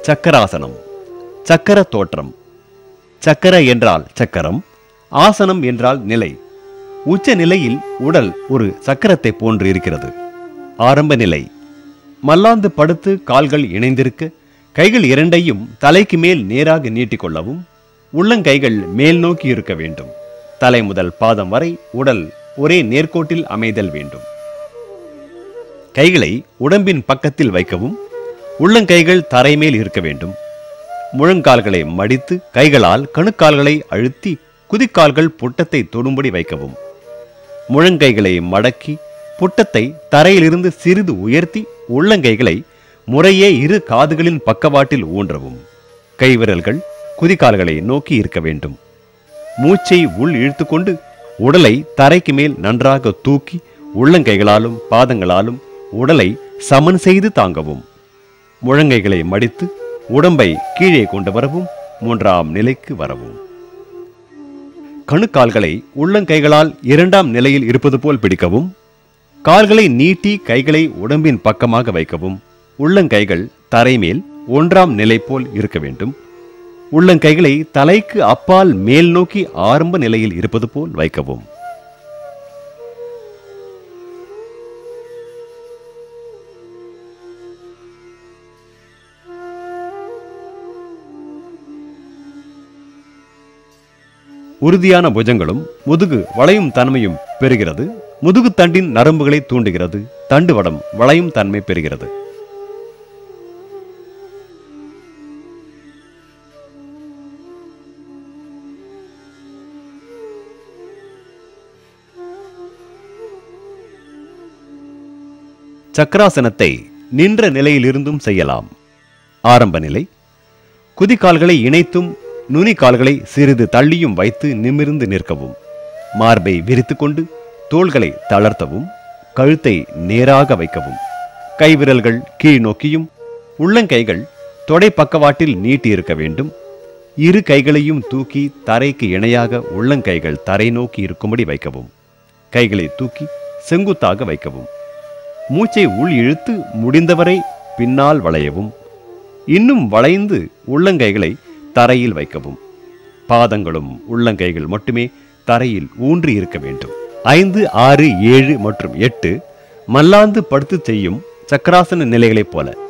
சக்கராசனம் சக்கர தோற்றம் சக்கர என்றால் சக்கரம் ஆசனம் என்றால் நிலை உச்ச நிலையில் உடல் ஒரு சக்கரத்தை போன்று இருக்கிறது ஆரம்ப நிலை மல்லாந்து படுத்து கால்கள் இணைந்திருக்க கைகள் இரண்டையும் தலைக்கு மேல் நேராக நீட்டிக்கொள்ளவும் உள்ளங்கைகள் மேல் நோக்கி இருக்க வேண்டும் தலை முதல் பாதம் வரை உடல் ஒரே நேர்கோட்டில் அமைதல் வேண்டும் கைகளை உடம்பின் பக்கத்தில் வைக்கவும் உள்ளங்கைகள் தரைமேல் இருக்க வேண்டும் முழங்கால்களை மடித்து கைகளால் கணுக்கால்களை அழுத்தி குதிக்கால்கள் புட்டத்தை தொடும்படி வைக்கவும் முழங்கைகளை மடக்கி புட்டத்தை தரையிலிருந்து சிறிது உயர்த்தி உள்ளங்கைகளை முறையே இரு காதுகளின் பக்கவாட்டில் ஊன்றவும் கைவிரல்கள் குதிகால்களை நோக்கி இருக்க வேண்டும் மூச்சை உள் இழுத்துக்கொண்டு உடலை தரைக்கு மேல் நன்றாக தூக்கி உள்ளங்கைகளாலும் பாதங்களாலும் உடலை சமன் செய்து தாங்கவும் முழங்கைகளை மடித்து உடம்பை கீழே கொண்டு வரவும் மூன்றாம் நிலைக்கு வரவும் கணுக்கால்களை உள்ளங்கைகளால் இரண்டாம் நிலையில் இருப்பது போல் பிடிக்கவும் கால்களை நீட்டி கைகளை உடம்பின் பக்கமாக வைக்கவும் உள்ளங்கைகள் தரைமேல் ஒன்றாம் நிலை போல் இருக்க வேண்டும் உள்ளங்கைகளை தலைக்கு அப்பால் மேல் நோக்கி ஆரம்ப நிலையில் இருப்பது போல் வைக்கவும் உறுதியான புஜங்களும் முதுகு வளையும் தன்மையும் பெறுகிறது முதுகு தண்டின் நரம்புகளை தூண்டுகிறது தண்டு வடம் வளையும் தன்மை பெறுகிறது சக்கராசனத்தை நின்ற நிலையிலிருந்தும் செய்யலாம் ஆரம்ப நிலை குதிகால்களை இணைத்தும் நுனி கால்களை சிறிது தள்ளியும் வைத்து நிமிர்ந்து நிற்கவும் மார்பை விரித்துக்கொண்டு தோள்களை தளர்த்தவும் கழுத்தை நேராக வைக்கவும் கைவிரல்கள் கீழ் நோக்கியும் உள்ளங்கைகள் தொடை பக்கவாட்டில் நீட்டி இருக்க வேண்டும் இரு கைகளையும் தூக்கி தரைக்கு இணையாக உள்ளங்கைகள் தரை நோக்கி இருக்கும்படி வைக்கவும் கைகளை தூக்கி செங்குத்தாக வைக்கவும் மூச்சை உள் இழுத்து முடிந்தவரை பின்னால் வளையவும் இன்னும் வளைந்து உள்ளங்கைகளை தரையில் வைக்கவும் பாதங்களும் உள்ளங்கைகள் மட்டுமே தரையில் ஊன்றி இருக்க வேண்டும் ஐந்து ஆறு ஏழு மற்றும் எட்டு மல்லாந்து படுத்து செய்யும் சக்கராசன நிலைகளைப் போல